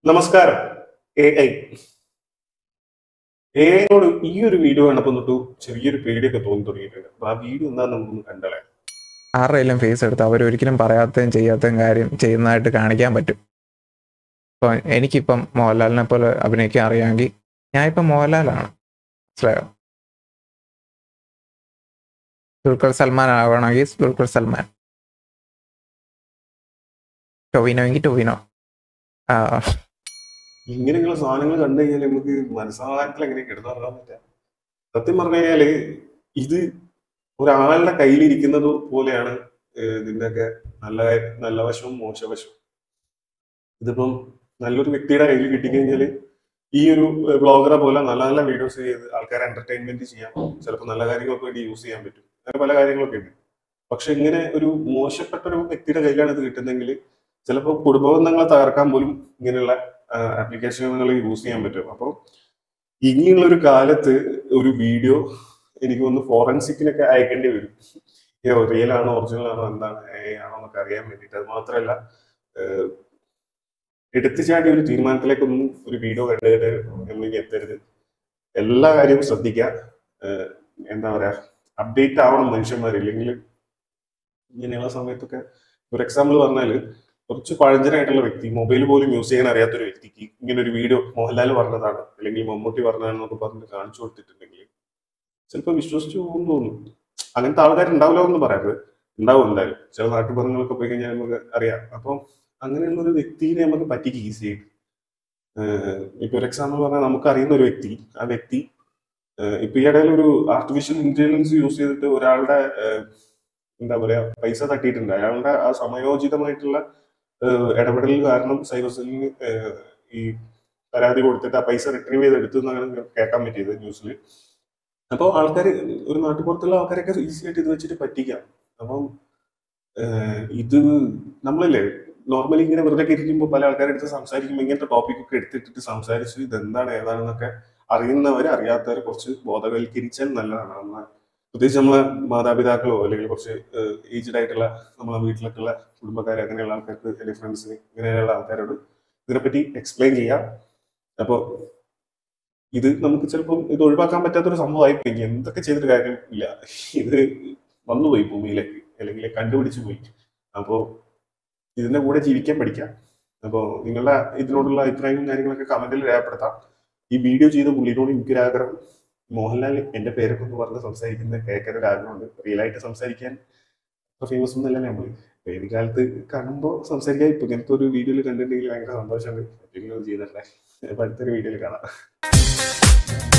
നമസ്കാരം A I A ഐനോട് ഈ ഒരു വീഡിയോ കണ്ടപ്പോൾ തൊട്ട് ചെറിയൊരു പേടിയൊക്കെ തോന്നി തുടങ്ങിയിട്ടുണ്ട് അപ്പൊ ആ വീഡിയോ എന്താന്ന് നമുക്കൊന്ന് കണ്ടളെ ആരുടെയെങ്കിലും ഫേസ് എടുത്ത് അവരൊരിക്കലും പറയാത്തതും ചെയ്യാത്തതും കാര്യം ചെയ്യുന്നതായിട്ട് കാണിക്കാൻ പറ്റും ഇപ്പോൾ എനിക്കിപ്പം മോഹൻലാലിനെ പോലെ അഭിനയിക്കാൻ അറിയാമെങ്കിൽ ഞാൻ ഇപ്പം മോഹൻലാലാണ് മനസ്സിലായോ ദുൽഖർ സൽമാൻ ആവണമെങ്കിൽ ദുൽഖർ സൽമാൻ ടൊവിനോയെങ്കിൽ ടൊവിനോ ആ ഇങ്ങനെയുള്ള സാധനങ്ങൾ കണ്ടു കഴിഞ്ഞാൽ നമുക്ക് മനസ്സാരത്തിൽ എങ്ങനെ കിടന്നുറങ്ങാൻ പറ്റാം സത്യം പറഞ്ഞു കഴിഞ്ഞാല് ഇത് ഒരാളുടെ കയ്യിലിരിക്കുന്നത് പോലെയാണ് ഏഹ് ഇതിന്റെയൊക്കെ നല്ല നല്ല വശവും മോശവശവും ഇതിപ്പം നല്ലൊരു വ്യക്തിയുടെ കയ്യിൽ കിട്ടിക്കഴിഞ്ഞാല് ഈ ഒരു ബ്ലോഗറെ പോലെ നല്ല നല്ല വീഡിയോസ് ചെയ്ത് ആൾക്കാരെ എന്റർടൈൻമെന്റ് ചെയ്യാം ചിലപ്പോൾ നല്ല കാര്യങ്ങൾക്ക് വേണ്ടി യൂസ് ചെയ്യാൻ പറ്റും അങ്ങനെ പല കാര്യങ്ങളൊക്കെ ഉണ്ട് പക്ഷെ ഇങ്ങനെ ഒരു മോശപ്പെട്ട ഒരു വ്യക്തിയുടെ കയ്യിലാണ് ഇത് കിട്ടുന്നതെങ്കിൽ ചിലപ്പോൾ കുടുംബബന്ധങ്ങളെ തകർക്കാൻ പോലും ഇങ്ങനെയുള്ള ആപ്ലിക്കേഷനുകൾ യൂസ് ചെയ്യാൻ പറ്റും അപ്പോൾ ഇനിയുള്ള ഒരു കാലത്ത് ഒരു വീഡിയോ എനിക്ക് ഒന്ന് ഫോറൻസിക്കിനൊക്കെ അയക്കേണ്ടി വരും റിയൽ ആണോ ഒറിജിനൽ ആണോ എന്താണ് AI ആണോ എന്നൊക്കെ അറിയാൻ വേണ്ടിയിട്ട് അത് മാത്രമല്ല ഏഹ്, എടുത്തു ചാടി ഒരു തീരുമാനത്തിലേക്കൊന്നും ഒരു വീഡിയോ കണ്ടിട്ട് നമ്മളിനി എത്തരുത് എല്ലാ കാര്യവും ശ്രദ്ധിക്കുക ഏഹ്, എന്താ പറയാ അപ്ഡേറ്റ് ആവണം മനുഷ്യന്മാർ ഇല്ലെങ്കിൽ ഇങ്ങനെയുള്ള സമയത്തൊക്കെ ഒരു എക്സാമ്പിൾ പറഞ്ഞാല് കുറച്ച് പഴഞ്ചനായിട്ടുള്ള വ്യക്തി മൊബൈൽ പോലും യൂസ് ചെയ്യാൻ അറിയാത്തൊരു വ്യക്തിക്ക് ഇങ്ങനെ ഒരു വീഡിയോ മോഹൻലാൽ പറഞ്ഞതാണ് അല്ലെങ്കിൽ മമ്മൂട്ടി പറഞ്ഞതാണെന്നൊക്കെ പറഞ്ഞ് കാണിച്ചു കൊടുത്തിട്ടുണ്ടെങ്കിൽ ചിലപ്പോൾ വിശ്വസിച്ചു പോകും തോന്നും അങ്ങനത്തെ ആൾക്കാരുണ്ടാവില്ല എന്ന് പറയരുത് ഉണ്ടാവും എന്തായാലും ചില നാട്ടുപുറങ്ങളൊക്കെ പോയി കഴിഞ്ഞാൽ നമുക്ക് അറിയാം അപ്പം അങ്ങനെയുള്ള ഒരു വ്യക്തിനെ നമുക്ക് പറ്റിക്ക് ഈസി ആയിട്ട് ഏഹ് ഇപ്പൊ ഒരു എക്സാമ്പിൾ പറഞ്ഞാൽ നമുക്ക് അറിയുന്ന ഒരു വ്യക്തി ആ വ്യക്തി ഏഹ് ഇപ്പൊ ഈ ഇടയിൽ ഒരു ആർട്ടിഫിഷ്യൽ ഇന്റലിജൻസ് യൂസ് ചെയ്തിട്ട് ഒരാളുടെ ഏഹ് എന്താ പറയാ പൈസ തട്ടിയിട്ടുണ്ട് അയാളുടെ ആ സമയോചിതമായിട്ടുള്ള ഏഹ് ഇടപെടൽ കാരണം സൈബർ സെല്ലിന് ഏഹ് ഈ പരാതി കൊടുത്തിട്ട് ആ പൈസ റിട്രീവ് ചെയ്ത് എടുത്തു എന്നാണ് കേൾക്കാൻ പറ്റിയത് ന്യൂസിൽ അപ്പോൾ ആൾക്കാർ ഒരു നാട്ടുപുറത്തുള്ള ആൾക്കാരൊക്കെ ഈസി ആയിട്ട് ഇത് വെച്ചിട്ട് പറ്റിക്കാം അപ്പം ഏഹ് ഇത് നമ്മളില്ലേ നോർമലി ഇങ്ങനെ വെറുതെ ഒക്കെ ഇരിക്കുമ്പോൾ പല ആൾക്കാരുടെ അടുത്ത് സംസാരിക്കുമ്പോൾ ഇങ്ങനത്തെ ടോപ്പിക് ഒക്കെ എടുത്തിട്ടിട്ട് സംസാരിച്ച് ഇതെന്താണ് ഏതാണെന്നൊക്കെ അറിയുന്നവരെ അറിയാത്തവരെ കുറച്ച് ബോധവൽക്കരിച്ചാൽ നല്ലതാണ് നമ്മളെ പ്രത്യേകിച്ച് നമ്മളെ മാതാപിതാക്കളോ അല്ലെങ്കിൽ കുറച്ച് ഏജ്ഡ് ആയിട്ടുള്ള നമ്മളെ വീട്ടിലൊക്കെ ഉള്ള കുടുംബക്കാരെ അങ്ങനെയുള്ള ആൾക്കാർക്ക് അല്ലെങ്കിൽ ഫ്രണ്ട്സിന് ഇങ്ങനെയുള്ള ആൾക്കാരോട് ഇതിനെപ്പറ്റി എക്സ്പ്ലെയിൻ ചെയ്യാം അപ്പോൾ ഇത് നമുക്ക് ചിലപ്പം ഇത് ഒഴിവാക്കാൻ പറ്റാത്തൊരു സംഭവമായി പോയി എന്തൊക്കെ ചെയ്തിട്ട് കാര്യം ഇല്ല ഇത് വന്നുപോയി ഭൂമിയിലേക്ക് അല്ലെങ്കിൽ കണ്ടുപിടിച്ചു പോയി അപ്പോൾ ഇതിന്റെ കൂടെ ജീവിക്കാൻ പഠിക്കാം അപ്പോൾ നിങ്ങളുടെ ഇതിനോടുള്ള അഭിപ്രായങ്ങളും കാര്യങ്ങളൊക്കെ കമന്റിൽ രേഖപ്പെടുത്താം ഈ വീഡിയോ ചെയ്ത പുള്ളിനോട് എനിക്കൊരു ആഗ്രഹം മോഹൻലാൽ എന്റെ പേരൊക്കെ ഒന്ന് പറഞ്ഞ് സംസാരിക്കുന്ന കേൾക്കാൻ ഒരു ആഗ്രഹമുണ്ട് റിയൽ ആയിട്ട് സംസാരിക്കാൻ ഫേമസ് ഒന്നല്ല നമ്മൾ ഏത് കാലത്ത് കാണുമ്പോൾ സംസാരിക്കാൻ ഇപ്പൊ ഇങ്ങനത്തെ ഒരു വീഡിയോയിൽ കണ്ടിട്ടുണ്ടെങ്കിൽ ഭയങ്കര സന്തോഷമുണ്ട് എന്തെങ്കിലും ചെയ്തിട്ടുണ്ടെ അപ്പൊ അടുത്തൊരു വീഡിയോയിൽ കാണാം